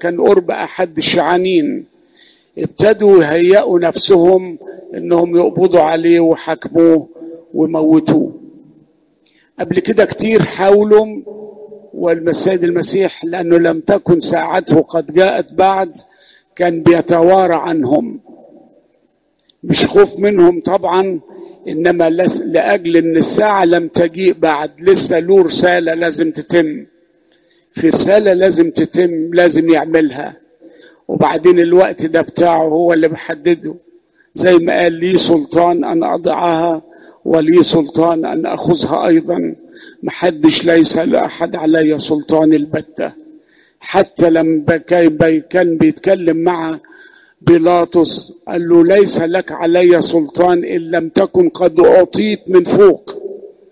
كان قرب أحد الشعانين ابتدوا يهيئوا نفسهم انهم يقبضوا عليه وحكموه وموتوه قبل كده كتير حاولوا والسيد المسيح لأنه لم تكن ساعته قد جاءت بعد كان بيتوارى عنهم مش خوف منهم طبعا إنما لأجل أن الساعة لم تجيء بعد لسه له رسالة لازم تتم في رسالة لازم تتم لازم يعملها وبعدين الوقت ده بتاعه هو اللي بحدده زي ما قال لي سلطان أن أضعها ولي سلطان أن أخذها أيضا محدش ليس لأحد علي سلطان البتة حتى لما كان بيتكلم مع بيلاطس قال له ليس لك علي سلطان إن لم تكن قد أعطيت من فوق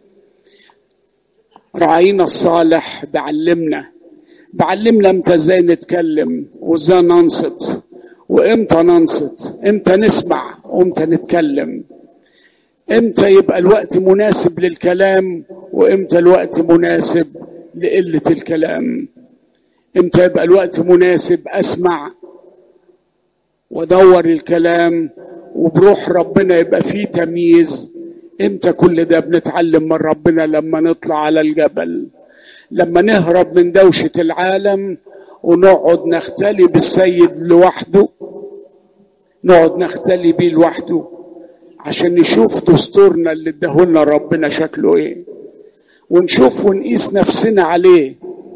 راعينا الصالح بعلمنا بعلمنا امتى ازاي نتكلم وازاي ننصت وامتى ننصت امتى نسمع وامتى نتكلم امتى يبقى الوقت مناسب للكلام وامتى الوقت مناسب لقلة الكلام امتى يبقى الوقت مناسب اسمع وادور الكلام وبروح ربنا يبقى فيه تمييز امتى كل ده بنتعلم من ربنا لما نطلع على الجبل لما نهرب من دوشة العالم ونقعد نختلي بالسيد لوحده نقعد نختلي بيه لوحده عشان نشوف دستورنا اللي اداهولنا ربنا شكله ايه ونشوف ونقيس نفسنا عليه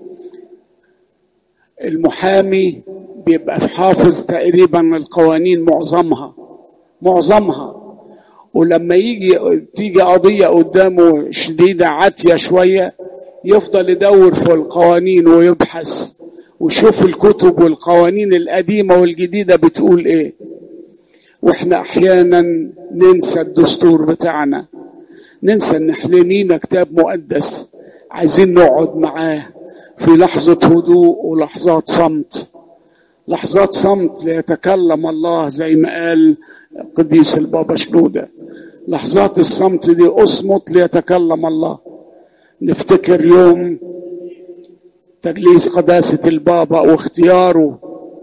المحامي بيبقى حافظ تقريبا القوانين معظمها معظمها ولما يجي تيجي قضية قدامه شديدة عاتية شوية يفضل يدور في القوانين ويبحث ويشوف الكتب والقوانين القديمة والجديدة بتقول ايه واحنا احيانا ننسى الدستور بتاعنا ننسى ان احنا لينا كتاب مقدس عايزين نقعد معاه في لحظة هدوء ولحظات صمت لحظات صمت ليتكلم الله زي ما قال قديس البابا شنودة لحظات الصمت دي اصمت ليتكلم الله نفتكر يوم تجليس قداسة البابا واختياره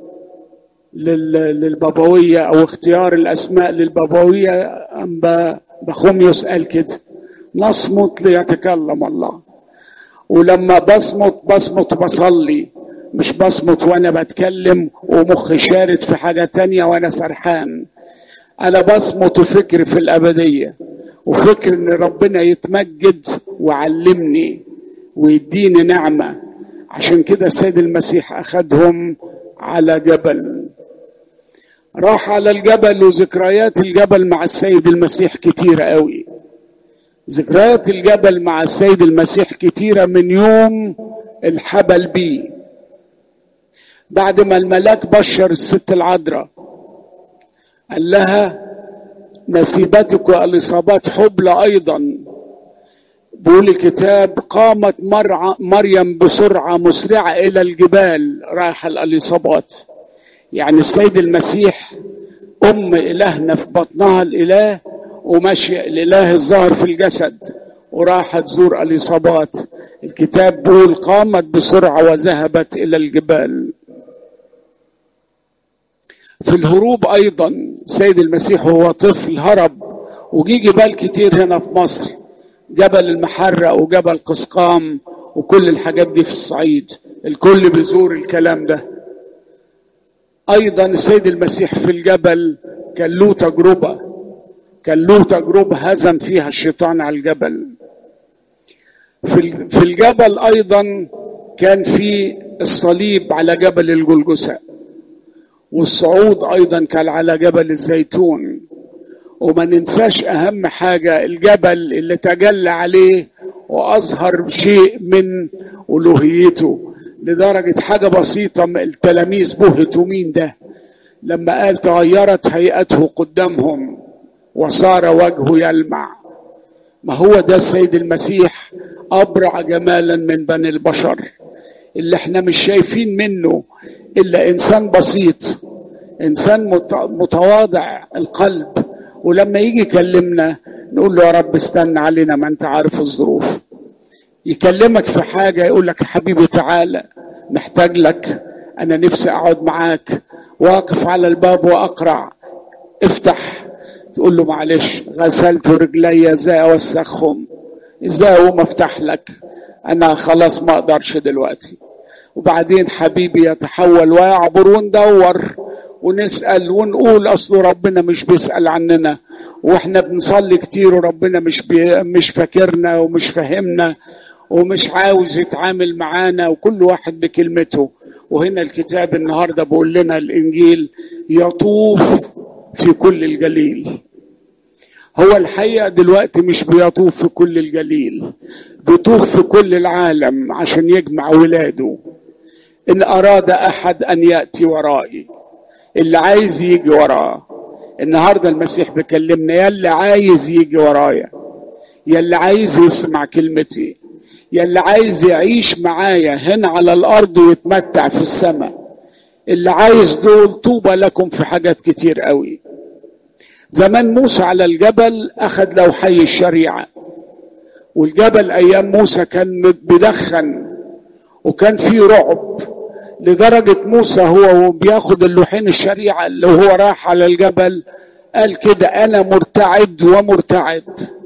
للبابوية أو اختيار الأسماء للبابوية أم بخوميوس قال كده نصمت ليتكلم الله ولما بصمت بصمت بصلي مش بصمت وانا بتكلم ومخي شارد في حاجة تانية وانا سرحان انا بصمت وفكر في الابدية وفكر ان ربنا يتمجد وعلمني ويديني نعمة عشان كده السيد المسيح اخدهم على جبل راح على الجبل وذكريات الجبل مع السيد المسيح كتيرة قوي ذكريات الجبل مع السيد المسيح كتيرة من يوم الحبل بيه بعد ما الملاك بشر الست العذراء قال لها نسيبتك والإصابات حبلى أيضا بيقول الكتاب قامت مريم بسرعة مسرعة إلى الجبال رايحة الإصابات يعني السيد المسيح أم إلهنا في بطنها الإله وماشي الإله الظاهر في الجسد وراحت تزور الإصابات الكتاب بيقول قامت بسرعة وذهبت إلى الجبال في الهروب أيضا السيد المسيح وهو طفل هرب وجي جبال كتير هنا في مصر جبل المحرق وجبل قسقام وكل الحاجات دي في الصعيد الكل بيزور الكلام ده ايضا السيد المسيح في الجبل كان له تجربه كان له تجربه هزم فيها الشيطان على الجبل في في الجبل ايضا كان في الصليب على جبل الجلجساء والصعود ايضا كان على جبل الزيتون وما ننساش اهم حاجه الجبل اللي تجلى عليه واظهر شيء من الوهيته لدرجه حاجه بسيطه التلاميذ بهتوا مين ده لما قال تغيرت هيئته قدامهم وصار وجهه يلمع ما هو ده السيد المسيح ابرع جمالا من بني البشر اللي احنا مش شايفين منه الا انسان بسيط انسان متواضع القلب ولما يجي يكلمنا نقول له يا رب استنى علينا ما انت عارف الظروف يكلمك في حاجة يقول لك حبيبي تعالى محتاج لك انا نفسي اقعد معاك واقف على الباب واقرع افتح تقول له معلش غسلت رجلي ازاي اوسخهم ازاي اقوم افتح لك انا خلاص ما اقدرش دلوقتي وبعدين حبيبي يتحول ويعبر وندور ونسال ونقول اصل ربنا مش بيسال عننا واحنا بنصلي كتير وربنا مش بي مش فاكرنا ومش فاهمنا ومش عاوز يتعامل معانا وكل واحد بكلمته وهنا الكتاب النهارده بيقول لنا الانجيل يطوف في كل الجليل هو الحقيقه دلوقتي مش بيطوف في كل الجليل بيطوف في كل العالم عشان يجمع ولاده ان اراد احد ان ياتي ورائي اللي عايز يجي وراه النهارده المسيح بيكلمنا يا اللي عايز يجي ورايا يا اللي عايز يسمع كلمتي يا اللي عايز يعيش معايا هنا على الارض ويتمتع في السماء اللي عايز دول طوبى لكم في حاجات كتير قوي زمان موسى على الجبل اخذ لوحي الشريعه والجبل ايام موسى كان بدخن وكان فيه رعب لدرجة موسى هو بياخد اللوحين الشريعة اللي هو راح على الجبل قال كده أنا مرتعد ومرتعب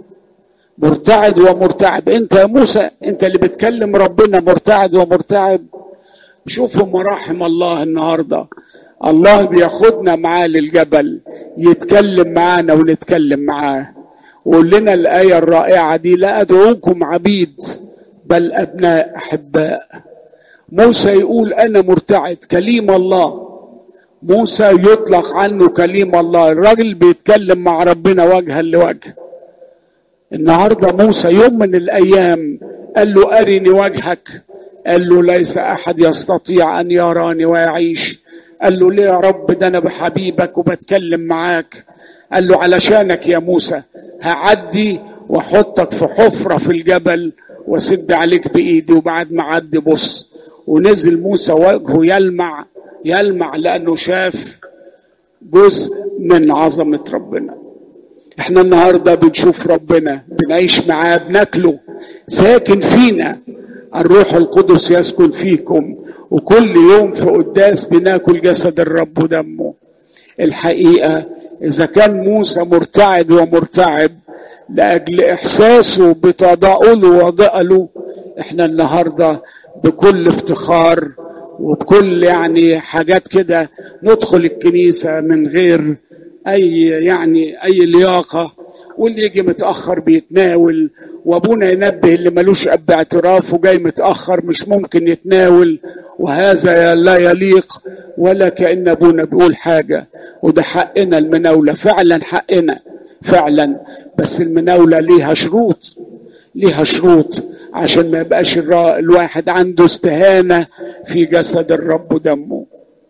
مرتعد ومرتعب أنت يا موسى أنت اللي بتكلم ربنا مرتعد ومرتعب شوفوا مراحم الله النهاردة الله بياخدنا معاه للجبل يتكلم معانا ونتكلم معاه وقول لنا الآية الرائعة دي لا أدعوكم عبيد بل أبناء أحباء موسى يقول أنا مرتعد كليم الله موسى يطلق عنه كليم الله الراجل بيتكلم مع ربنا وجها لوجه النهارده موسى يوم من الايام قال له ارني وجهك قال له ليس احد يستطيع ان يراني ويعيش قال له ليه يا رب ده انا بحبيبك وبتكلم معاك قال له علشانك يا موسى هعدي واحطك في حفره في الجبل واسد عليك بايدي وبعد ما عدي بص ونزل موسى وجهه يلمع يلمع لانه شاف جزء من عظمه ربنا احنا النهارده بنشوف ربنا بنعيش معاه بناكله ساكن فينا الروح القدس يسكن فيكم وكل يوم في قداس بناكل جسد الرب ودمه الحقيقه اذا كان موسى مرتعد ومرتعب لاجل احساسه بتضاؤله وضئله احنا النهارده بكل افتخار وبكل يعني حاجات كده ندخل الكنيسه من غير اي يعني اي لياقه واللي يجي متاخر بيتناول وابونا ينبه اللي ملوش اب اعتراف وجاي متاخر مش ممكن يتناول وهذا لا يليق ولا كان ابونا بيقول حاجه وده حقنا المناوله فعلا حقنا فعلا بس المناوله ليها شروط ليها شروط عشان ما يبقاش الواحد عنده استهانه في جسد الرب ودمه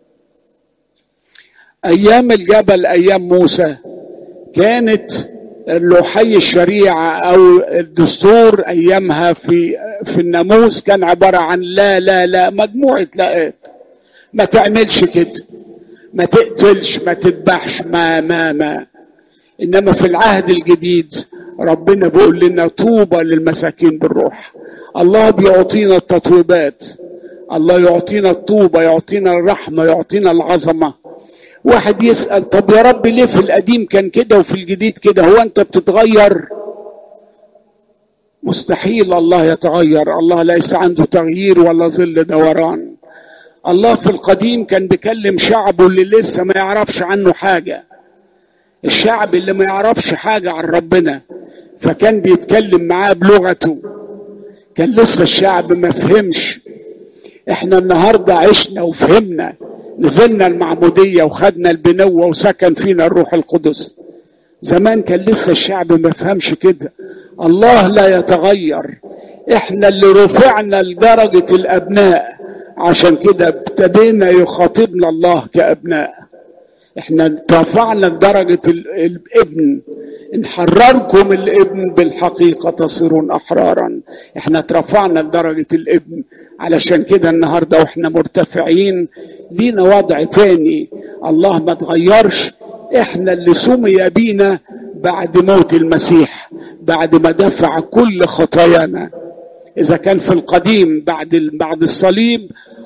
ايام الجبل ايام موسى كانت لوحي الشريعه او الدستور ايامها في في الناموس كان عباره عن لا لا لا مجموعه لاءات ما تعملش كده ما تقتلش ما تذبحش ما ما ما انما في العهد الجديد ربنا بيقول لنا طوبى للمساكين بالروح الله بيعطينا التطويبات الله يعطينا الطوبة يعطينا الرحمة يعطينا العظمة واحد يسأل طب يا رب ليه في القديم كان كده وفي الجديد كده هو انت بتتغير مستحيل الله يتغير الله ليس عنده تغيير ولا ظل دوران الله في القديم كان بيكلم شعبه اللي لسه ما يعرفش عنه حاجة الشعب اللي ما يعرفش حاجة عن ربنا فكان بيتكلم معاه بلغته كان لسه الشعب ما فهمش احنا النهاردة عشنا وفهمنا نزلنا المعمودية وخدنا البنوة وسكن فينا الروح القدس زمان كان لسه الشعب ما فهمش كده الله لا يتغير احنا اللي رفعنا لدرجة الابناء عشان كده ابتدينا يخاطبنا الله كابناء احنا رفعنا لدرجة الابن ان حرركم الابن بالحقيقة تصيرون احرارا احنا اترفعنا لدرجة الابن علشان كده النهاردة واحنا مرتفعين لينا وضع تاني الله ما تغيرش احنا اللي سمي بينا بعد موت المسيح بعد ما دفع كل خطايانا اذا كان في القديم بعد بعد الصليب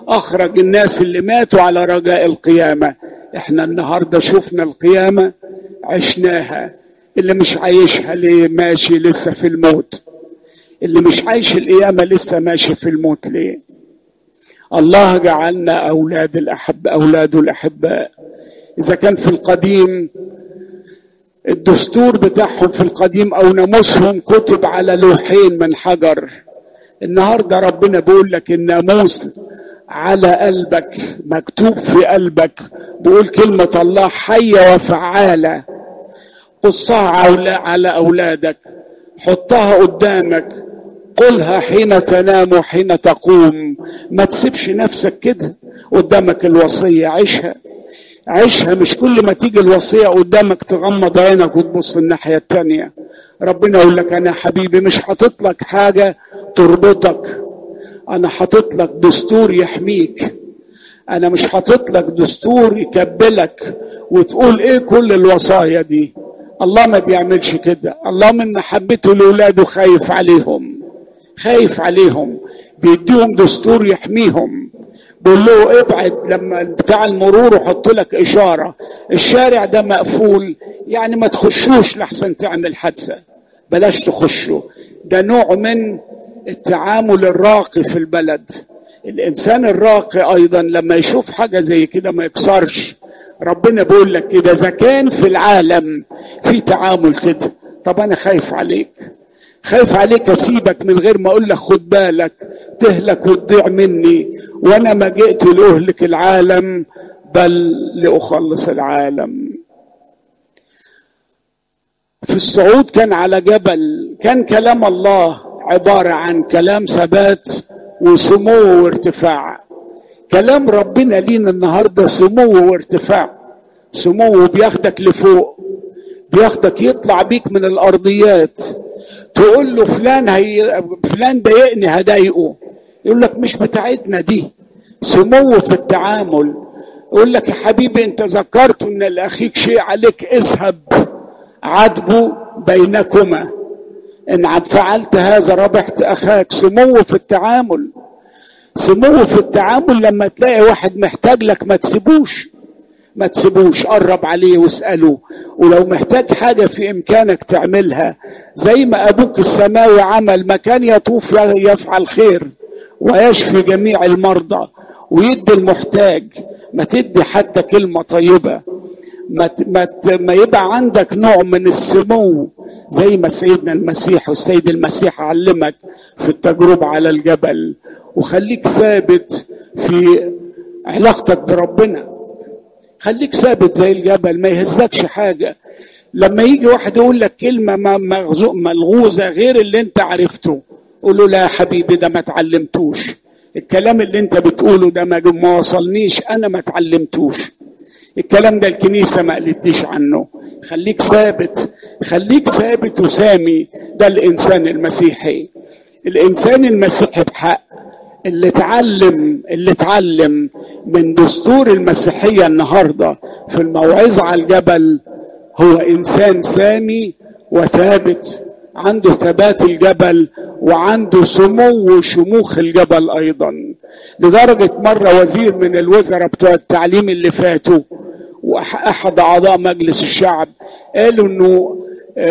اخرج الناس اللي ماتوا على رجاء القيامه احنا النهارده شفنا القيامه عشناها اللي مش عايشها ليه ماشي لسه في الموت اللي مش عايش القيامه لسه ماشي في الموت ليه الله جعلنا اولاد الاحب اولاده الاحباء اذا كان في القديم الدستور بتاعهم في القديم او ناموسهم كتب على لوحين من حجر النهارده ربنا بيقول لك الناموس على قلبك مكتوب في قلبك بيقول كلمة الله حية وفعالة قصها على أولادك حطها قدامك قلها حين تنام وحين تقوم ما تسيبش نفسك كده قدامك الوصية عيشها عيشها مش كل ما تيجي الوصية قدامك تغمض عينك وتبص الناحية التانية ربنا يقول لك أنا حبيبي مش حاطط لك حاجة تربطك أنا حاطط لك دستور يحميك أنا مش حاطط لك دستور يكبلك وتقول إيه كل الوصايا دي الله ما بيعملش كده الله من محبته لأولاده خايف عليهم خايف عليهم بيديهم دستور يحميهم بيقول له ابعد لما بتاع المرور وحط لك اشاره الشارع ده مقفول يعني ما تخشوش لحسن تعمل حادثه بلاش تخشوا ده نوع من التعامل الراقي في البلد الانسان الراقي ايضا لما يشوف حاجه زي كده ما يكسرش ربنا بيقول لك كده اذا كان في العالم في تعامل كده طب انا خايف عليك خايف عليك اسيبك من غير ما اقول لك خد بالك تهلك وتضيع مني وانا ما جئت لاهلك العالم بل لاخلص العالم في الصعود كان على جبل كان كلام الله عباره عن كلام ثبات وسمو وارتفاع كلام ربنا لينا النهارده سمو وارتفاع سمو بياخدك لفوق بياخدك يطلع بيك من الارضيات تقول له فلان هي فلان ضايقني هضايقه يقول لك مش بتاعتنا دي سمو في التعامل يقول لك يا حبيبي انت ذكرت ان لاخيك شيء عليك اذهب عاتبه بينكما ان فعلت هذا ربحت اخاك سمو في التعامل سمو في التعامل لما تلاقي واحد محتاج لك ما تسيبوش ما تسيبوش قرب عليه واسأله ولو محتاج حاجة في إمكانك تعملها زي ما أبوك السماوي عمل مكان يطوف يفعل خير ويشفي جميع المرضى ويدي المحتاج ما تدي حتى كلمة طيبة ما, ما, ما يبقى عندك نوع من السمو زي ما سيدنا المسيح والسيد المسيح علمك في التجربة على الجبل وخليك ثابت في علاقتك بربنا خليك ثابت زي الجبل ما يهزكش حاجة لما يجي واحد يقول لك كلمة ملغوزة غير اللي انت عرفته قول له لا يا حبيبي ده ما اتعلمتوش الكلام اللي انت بتقوله ده ما وصلنيش انا ما اتعلمتوش الكلام ده الكنيسة ما قالتليش عنه خليك ثابت خليك ثابت وسامي ده الإنسان المسيحي الإنسان المسيحي بحق اللي اتعلم اللي اتعلم من دستور المسيحية النهاردة في الموعظة على الجبل هو إنسان سامي وثابت عنده ثبات الجبل وعنده سمو وشموخ الجبل أيضا لدرجة مرة وزير من الوزراء بتوع التعليم اللي فاتوا واحد اعضاء مجلس الشعب قالوا انه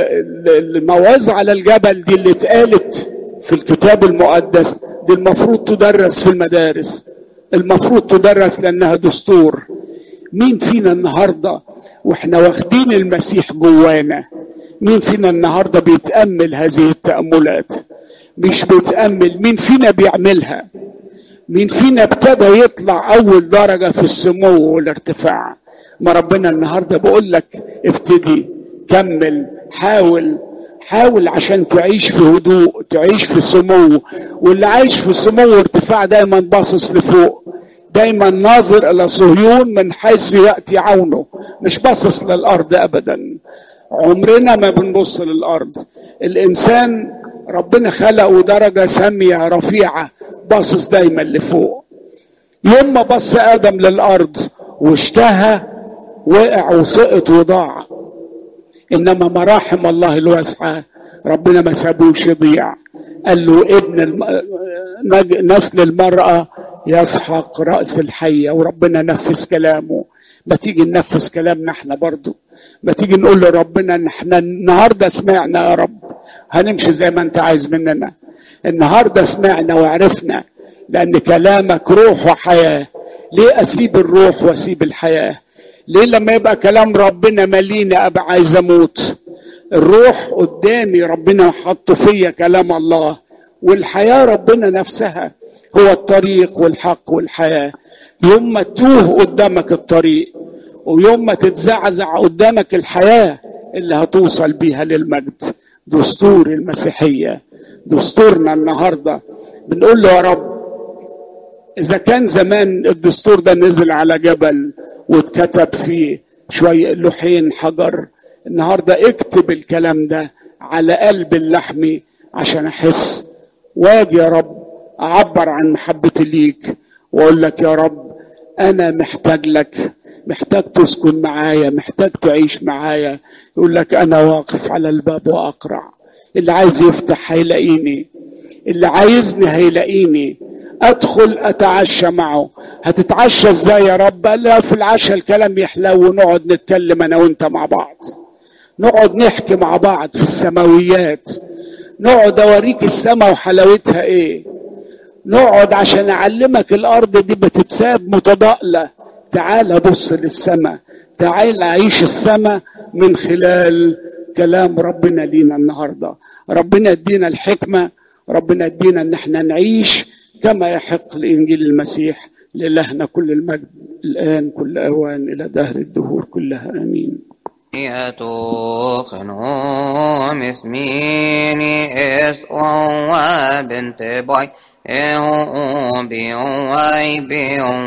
الموعظه على الجبل دي اللي اتقالت في الكتاب المقدس دي المفروض تدرس في المدارس المفروض تدرس لانها دستور مين فينا النهارده واحنا واخدين المسيح جوانا مين فينا النهارده بيتامل هذه التاملات مش بيتامل مين فينا بيعملها مين فينا ابتدى يطلع اول درجه في السمو والارتفاع ما ربنا النهارده بقول لك ابتدي كمل حاول حاول عشان تعيش في هدوء تعيش في سمو واللي عايش في سمو وارتفاع دايما باصص لفوق دايما ناظر الى صهيون من حيث ياتي عونه مش باصص للارض ابدا عمرنا ما بنبص للارض الانسان ربنا خلقه درجه ساميه رفيعه باصص دايما لفوق يوم ما بص ادم للارض واشتهى وقع وسقط وضاع انما مراحم الله الواسعه ربنا ما سابوش يضيع قال له ابن الم... نسل المراه يسحق رأس الحية وربنا نفذ كلامه ما تيجي ننفذ كلامنا احنا برضو ما تيجي نقول لربنا ان احنا النهارده سمعنا يا رب هنمشي زي ما انت عايز مننا النهارده سمعنا وعرفنا لان كلامك روح وحياه ليه اسيب الروح واسيب الحياه ليه لما يبقى كلام ربنا مليني ابقى عايز اموت الروح قدامي ربنا حطه فيا كلام الله والحياه ربنا نفسها هو الطريق والحق والحياه يوم ما تتوه قدامك الطريق ويوم ما تتزعزع قدامك الحياه اللي هتوصل بيها للمجد دستور المسيحيه دستورنا النهارده بنقول له يا رب اذا كان زمان الدستور ده نزل على جبل واتكتب فيه شويه لوحين حجر النهارده اكتب الكلام ده على قلب اللحمي عشان احس واجي يا رب اعبر عن محبتي ليك واقول لك يا رب انا محتاج لك محتاج تسكن معايا محتاج تعيش معايا يقول لك انا واقف على الباب واقرع اللي عايز يفتح هيلاقيني اللي عايزني هيلاقيني ادخل اتعشى معه هتتعشى ازاي يا رب قال لا في العشاء الكلام يحلو ونقعد نتكلم انا وانت مع بعض نقعد نحكي مع بعض في السماويات نقعد اوريك السماء وحلاوتها ايه نقعد عشان اعلمك الارض دي بتتساب متضاءله تعال بص للسماء تعال عيش السماء من خلال كلام ربنا لينا النهارده ربنا يدينا الحكمه ربنا يدينا ان احنا نعيش كما يحق لانجيل المسيح لالهنا كل المجد الان كل اوان الى دهر الدهور كلها امين يتوخنهم اسميني اس او بنت باي اهو بيو اي بيو